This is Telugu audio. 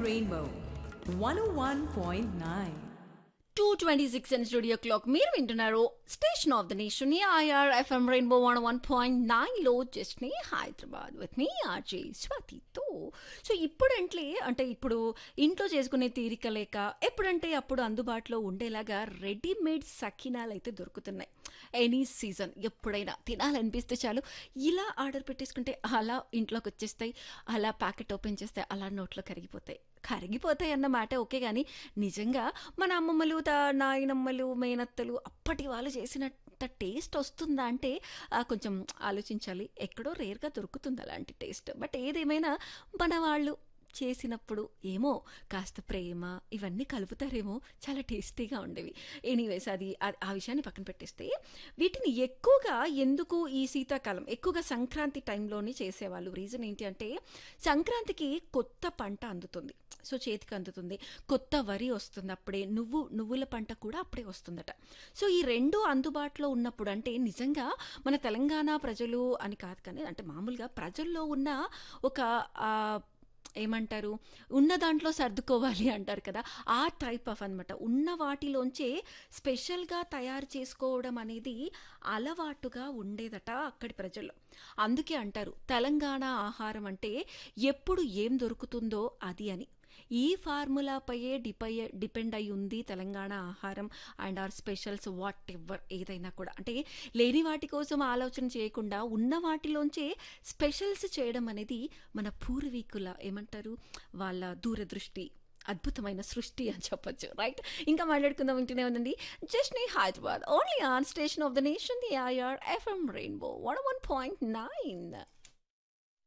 Rainbow 101.9. Two twenty six and studio clock మీరు వింటున్నారు station of the nation AIR FM rainbow one one point నైన్లో జస్ట్ నీ హైదరాబాద్ విత్ మీ ఆర్జే స్వాతితో సో ఇప్పుడంటే అంటే ఇప్పుడు ఇంట్లో చేసుకునే తీరిక లేక ఎప్పుడంటే అప్పుడు అందుబాటులో ఉండేలాగా రెడీమేడ్ సకినాలు అయితే దొరుకుతున్నాయి ఎనీ సీజన్ ఎప్పుడైనా తినాలనిపిస్తే చాలు ఇలా ఆర్డర్ పెట్టేసుకుంటే అలా ఇంట్లోకి వచ్చేస్తాయి అలా ప్యాకెట్ ఓపెన్ చేస్తే అలా నోట్లో కరిగిపోతాయి కరిగిపోతాయి అన్న మాట ఓకే కానీ నిజంగా మన అమ్మమ్మలు తా నాయనమ్మలు మేనత్తలు అప్పటి వాళ్ళు చేసినంత టేస్ట్ వస్తుందా అంటే ఆ, కొంచెం ఆలోచించాలి ఎక్కడో రేర్గా దొరుకుతుంది అలాంటి టేస్ట్ బట్ ఏదేమైనా మన వాళ్ళు చేసినప్పుడు ఏమో కాస్త ప్రేమ ఇవన్నీ కలుపుతారేమో చాలా టేస్టీగా ఉండేవి ఎనీవేస్ అది ఆ- ఆ విషయాన్ని పక్కన పెట్టేస్తే వీటిని ఎక్కువగా ఎందుకు ఈ శీతాకాలం ఎక్కువగా సంక్రాంతి టైంలోనే చేసేవాళ్ళు రీజన్ ఏంటి అంటే సంక్రాంతికి కొత్త పంట అందుతుంది సో చేతికి అందుతుంది కొత్త వరి వస్తుంది అప్పుడే నువ్వు నువ్వుల పంట కూడా అప్పుడే వస్తుందట సో ఈ రెండు అందుబాటులో ఉన్నప్పుడు అంటే నిజంగా మన తెలంగాణ ప్రజలు అని కాదు కానీ అంటే మామూలుగా ప్రజల్లో ఉన్న ఒక ఆ, ఏమంటారు ఉన్న దాంట్లో సర్దుకోవాలి అంటారు కదా ఆ టైప్ ఆఫ్ అనమాట ఉన్న వాటిలోంచే స్పెషల్గా తయారు చేసుకోవడం అనేది అలవాటుగా ఉండేదట అక్కడి ప్రజల్లో అందుకే అంటారు తెలంగాణ ఆహారం అంటే ఎప్పుడు ఏం దొరుకుతుందో అది అని ఈ ఫార్ములాపైయే డిపై డిపెండ్ అయి ఉంది తెలంగాణ ఆహారం and our specials whatever ఏదైనా కూడా అంటే లేని వాటి కోసం ఆలోచన చేయకుండా ఉన్న వాటిలోంచే స్పెషల్స్ చేయడం అనేది మన పూర్వీకుల ఏమంటారు వాళ్ళ దూరదృష్టి అద్భుతమైన సృష్టి అని చెప్పొచ్చు రైట్ ఇంకా మాట్లాడుకుందాం వింటూనే ఉందండి జస్ట్ నీ Hyderabad only on station of the nation the AIR FM rainbow one one point nine